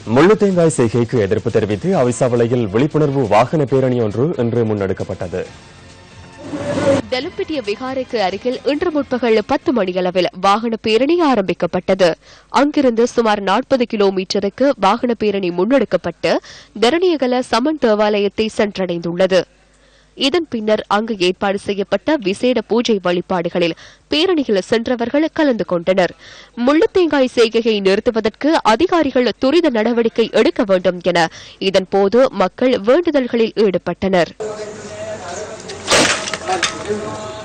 முள்ளுத்தேங்காய் செய்கைக்கு எதிர்ப்பு தெரிவித்து அவிசாவளையில் விழிப்புணர்வு வாகன பேரணி ஒன்று இன்று முன்னெடுக்கப்பட்டது தெலுப்பிட்டிய விகாரைக்கு அருகில் இன்று முற்பகல் பத்து மணியளவில் வாகன பேரணி ஆரம்பிக்கப்பட்டது அங்கிருந்து சுமார் நாற்பது கிலோமீட்டருக்கு வாகன பேரணி முன்னெடுக்கப்பட்டு தரணியகல சமன் தேவாலயத்தை சென்றடைந்துள்ளது இதன் பின்னர் அங்கு ஏற்பாடு செய்யப்பட்ட விசேட பூஜை வழிபாடுகளில் பேரணியில் சென்றவர்கள் கலந்து கொண்டனர் முள்ளுத்தேங்காய் செய்கையை நிறுத்துவதற்கு அதிகாரிகள் துரித நடவடிக்கை எடுக்க வேண்டும் என இதன்போது மக்கள் வேண்டுதல்களில் ஈடுபட்டனர்